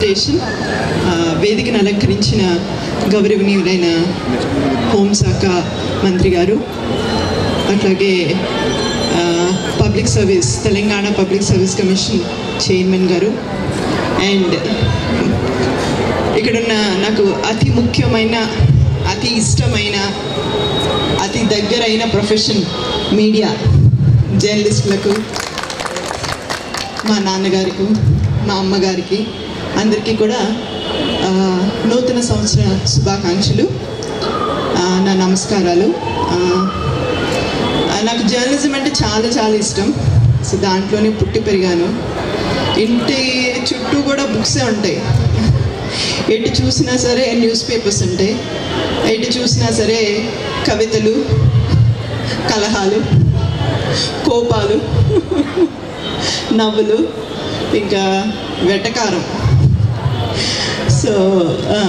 invitation వేదికను అలంకరించిన గౌరవనీయులైన హోంశాఖ మంత్రి గారు అట్లాగే public service Telangana public service commission chairman గారు అండ్ ఇక్కడున్న నాకు అతి ముఖ్యమైన అతి ఇష్టమైన అతి దగ్గరైన ప్రొఫెషన్ మీడియా జర్నలిస్టులకు మా నాన్నగారికి మా అమ్మగారికి అందరికీ కూడా ఆ, నూతన సంవత్సర శుభాకాంక్షలు ఆ, నా నమస్కారాలు ఆ, ఆ, నాకు జర్నలిజం అంటే చాలా చాలా ఇష్టం సో దాంట్లోనే పుట్టి పెరిగాను ఇంటి చుట్టూ కూడా బుక్సే ఉంటాయి ఎటు చూసినా సరే న్యూస్ పేపర్స్ ఉంటాయి ఎటు చూసినా సరే కవితలు కలహాలు కోపాలు నవ్వులు ఇంకా వెటకారం సో ఆ,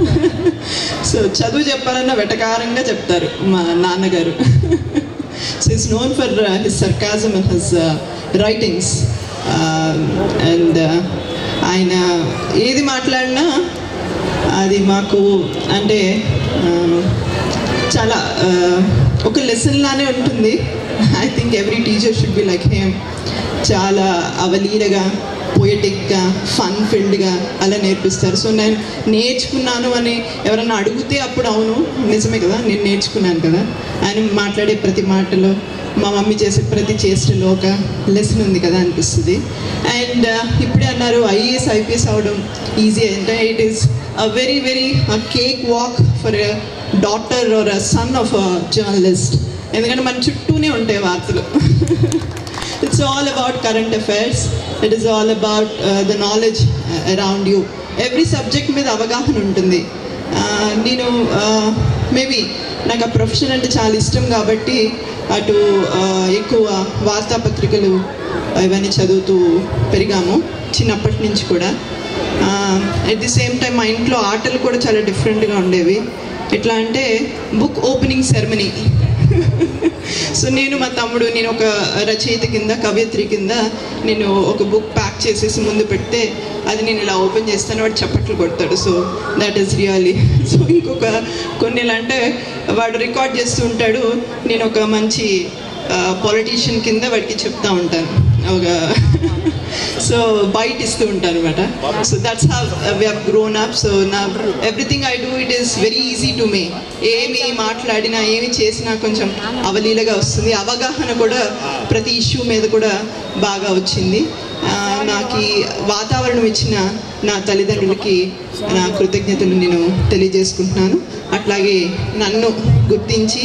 సో చదువు చెప్పాలన్నా వెటకారంగా చెప్తారు మా నాన్నగారు so it's known for his sarcasm and his writings and ఆయన ఏది మాట్లాడినా అది మాకు అంటే ఆ, చాలా ఆ, ఒక లెసన్ లానే ఉంటుంది I think every teacher should be like him చాలా అవలీలగా పోయటిక్గా ఫన్ ఫీల్డ్గా అలా నేర్పిస్తారు సో నేను నేర్చుకున్నాను అని ఎవరన్నా అడిగితే అప్పుడు అవును నిజమే కదా నేను నేర్చుకున్నాను కదా ఆయన మాట్లాడే ప్రతి మాటలో మా మమ్మీ చేసే ప్రతి చేష్టలో ఒక లెసన్ ఉంది కదా అనిపిస్తుంది అండ్ ఇప్పుడే అన్నారు ఐఏఎస్ ఐపీఎస్ అవడం ఈజీ అంటే it is a very very cake walk for daughter or a son of a journalist ఎందుకంటే మన చుట్టూనే ఉంటాయి వార్తలు it's all about current affairs it is all about the knowledge around you every subject మీద అవగాహన ఉంటుంది Uh, నేను maybe నాకు ఆ ప్రొఫెషన్ అంటే చాలా ఇష్టం కాబట్టి అటు uh, ఎక్కువ వార్తాపత్రికలు ఇవన్నీ చదువుతూ పెరిగాము చిన్నప్పటి నుంచి కూడా అట్ ది సేమ్ టైం మా ఇంట్లో ఆటలు కూడా చాలా డిఫరెంట్గా ఉండేవి ఎట్లా అంటే బుక్ ఓపెనింగ్ సెరమనీ సో నేను మా తమ్ముడు నేను ఒక రచయిత కింద కవయిత్రి కింద నేను ఒక బుక్ ప్యాక్ చేసేసి ముందు పెడితే అది నేను ఇలా ఓపెన్ చేస్తాను వాడు చప్పట్లు కొడతాడు so that is really so ఇంకొక కొన్ని ఎలా అంటే వాడు రికార్డ్ చేస్తూ ఉంటాడు నేను ఒక మంచి పొలిటీషియన్ కింద వాడికి చెప్తా ఉంటాను ఒక సో బైట్ ఇస్తూ ఉంటాను అనమాట so that's how we have grown up so నా everything I do it is very easy to me ఏమి మాట్లాడినా ఏమి చేసినా కొంచెం అవలీలగా వస్తుంది అవగాహన కూడా ప్రతి ఇష్యూ మీద కూడా బాగా వచ్చింది ఆ, నాకు ఈ వాతావరణం ఇచ్చిన నా తల్లిదండ్రులకి నా కృతజ్ఞతలు నేను తెలియజేసుకుంటున్నాను అట్లాగే నన్ను గుర్తించి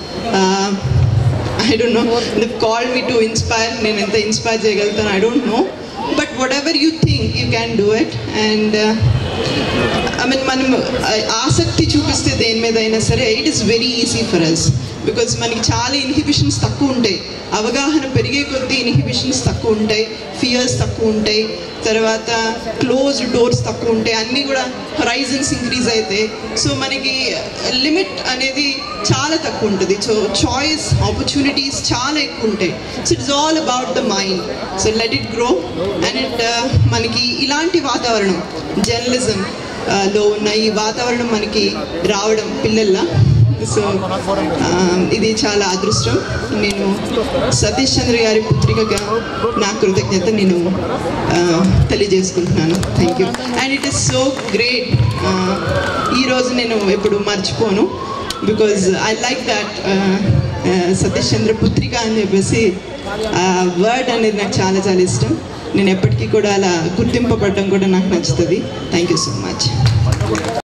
I don't know they call me to inspire నేను ఎంత ఇన్స్పైర్ చేయగలుగుతాను I don't know but whatever you think you can do it and I mean మనం ఆ, ఆసక్తి చూపిస్తే దేని మీద అయినా సరే it is very easy for us because మనకి చాలా ఇన్హిబిషన్స్ తక్కువ ఉంటాయి అవగాహన పెరిగే కొద్దీ ఇన్హిబిషన్స్ తక్కువ ఉంటాయి ఫియర్స్ తక్కువ ఉంటాయి తర్వాత క్లోజ్ డోర్స్ తక్కువ ఉంటాయి అన్నీ కూడా హరైజన్స్ ఇంక్రీజ్ అయితే సో మనకి లిమిట్ అనేది చాలా తక్కువ ఉంటుంది సో చాయిస్ ఆపర్చునిటీస్ చాలా ఎక్కువ ఉంటాయి so it's all about the mind so let it grow and it మనకి ఇలాంటి వాతావరణం జర్నలిజం లో ఉన్న ఈ వాతావరణం మనకి రావడం పిల్లల్లా సో ఆ, ఇది చాలా అదృష్టం నేను సతీష్ చంద్ర గారి పుత్రికగా నా కృతజ్ఞత నేను ఆ, తెలియజేసుకుంటున్నాను thank you and it is so great ఈరోజు నేను ఎప్పుడు మర్చిపోను because I like that Satish Chandra పుత్రిక అని చెప్పేసి వర్డ్ అనేది నాకు చాలా చాలా ఇష్టం నేను ఎప్పటికీ కూడా అలా గుర్తింపబడడం కూడా నాకు నచ్చుతుంది థ్యాంక్ యూ సో మచ్